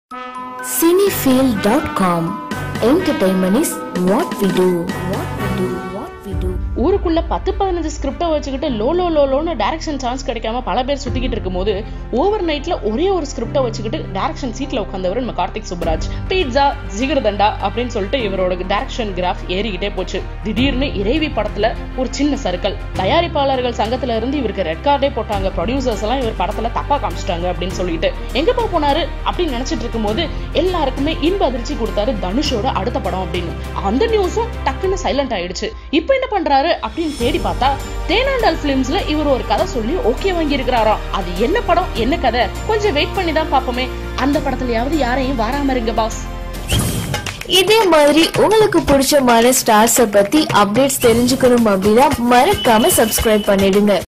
Cinefield.com. Entertainment is what we do. What we do. What we do. ஊருக்குள்ள பத்து பதினஞ்சு ஸ்கிரிப்டை வச்சுக்கிட்டு லோ லோ லோ லோன்னு டேரக்ஷன் சான்ஸ் கிடைக்காம பல பேர் சுத்திக்கிட்டு இருக்கும்போது ஓவர் நைட்ல ஒரே ஒரு ஸ்கிரிப்டை வச்சுக்கிட்டு டேரக்ஷன் சீட்ல உட்காந்தவர் நம்ம கார்த்திக் சுப்ராஜ் பீட்சா ஜிகர்தண்டா அப்படின்னு சொல்லிட்டு இவரோட டேரக்ஷன் கிராஃப் ஏறிக்கிட்டே போச்சு திடீர்னு இறைவி படத்துல ஒரு சின்ன சர்க்கிள் தயாரிப்பாளர்கள் சங்கத்துல இருந்து இவருக்கு ரெட் கார்டே போட்டாங்க ப்ரொடியூசர்ஸ் எல்லாம் இவர் படத்துல தப்பா காமிச்சிட்டாங்க அப்படின்னு சொல்லிட்டு எங்கப்பா போனாரு அப்படின்னு நினைச்சிட்டு இருக்கும்போது எல்லாருக்குமே இன்ப அதிர்ச்சி கொடுத்தாரு தனுஷோட அடுத்த படம் அப்படின்னு அந்த நியூஸும் டக்குன்னு சைலண்ட் ஆயிடுச்சு இப்போ என்ன பண்றாரு அப்படின்னு தேடி பார்த்தா தேனாண்டால் பிலிம்ஸ்ல இவர் ஒரு கதை சொல்லி ஓகே வாங்கி இருக்கிறாராம் அது என்ன படம் என்ன கதை கொஞ்சம் வெயிட் பண்ணி தான் பாப்போமே அந்த படத்துலயாவது யாரையும் வராம இருங்க பாஸ் இதே மாதிரி உங்களுக்கு பிடிச்சமான ஸ்டார்ஸ பத்தி அப்டேட்ஸ் தெரிஞ்சுக்கணும் அப்படின்னா மறக்காம சப்ஸ்கிரைப் பண்ணிடுங்க